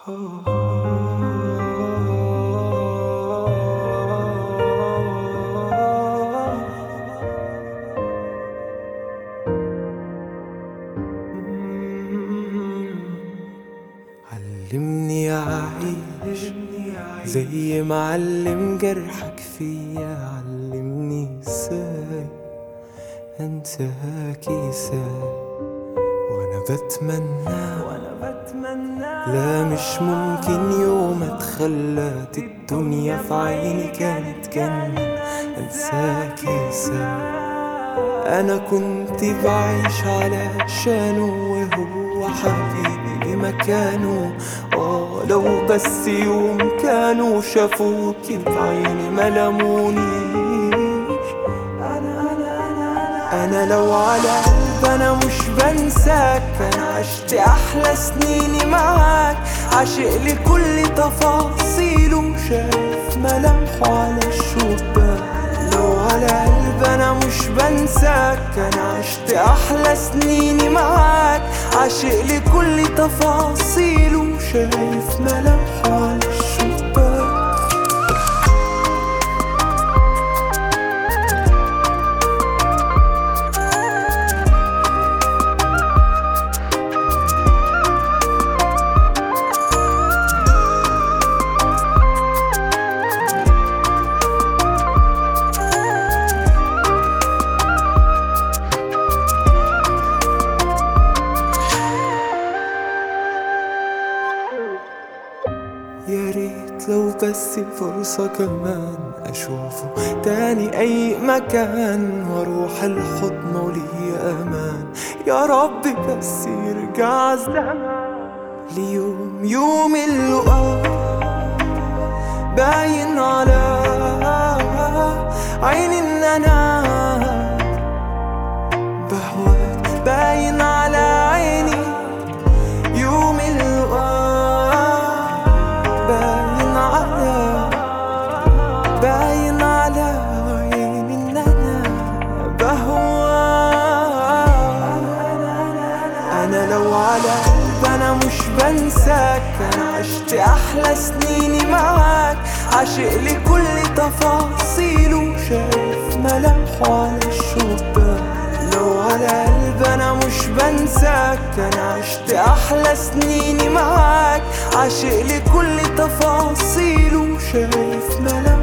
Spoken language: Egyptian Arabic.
علمني أعيش زي ما علم جرحك فيا علمني ازاي انساك ازاي وانا بتمنى وانا بتمنى لا مش ممكن يوم اتخلت الدنيا في عيني كانت جنة انساك ازاي انا كنت بعيش علشانه وهو حبيبي بمكانه اه لو بس يوم كانوا شافوكي بعيني ما لمونيش انا انا انا انا لو على قلب انا مش بنساك انا عشت احلى سنيني معاك عاشق لكل تفاصيله شايف ملامحه على الشباك لو على قلب انا مش بنساك انا عشت احلى سنيني معاك عاشق لكل تفاصيله شايف ملامحه على الشباك يا ريت لو بس فرصة كمان أشوفه تاني أي مكان وأروح الحضن ولي أمان يا رب بس يرجع الزمان ليوم يوم اللقاء باين على عيني إن أنا بهواك باين على عيني يوم اللقاء باين على باين على عيني ان انا بهواك انا لو على قلب انا مش بنساك انا عشت احلى سنيني معاك عاشق لكل تفاصيله شايف ملامحه على الشباك لو على قلب انا مش بنساك انا عشت احلى سنيني معاك عاشق لكل تفاصيله شايف ملامحه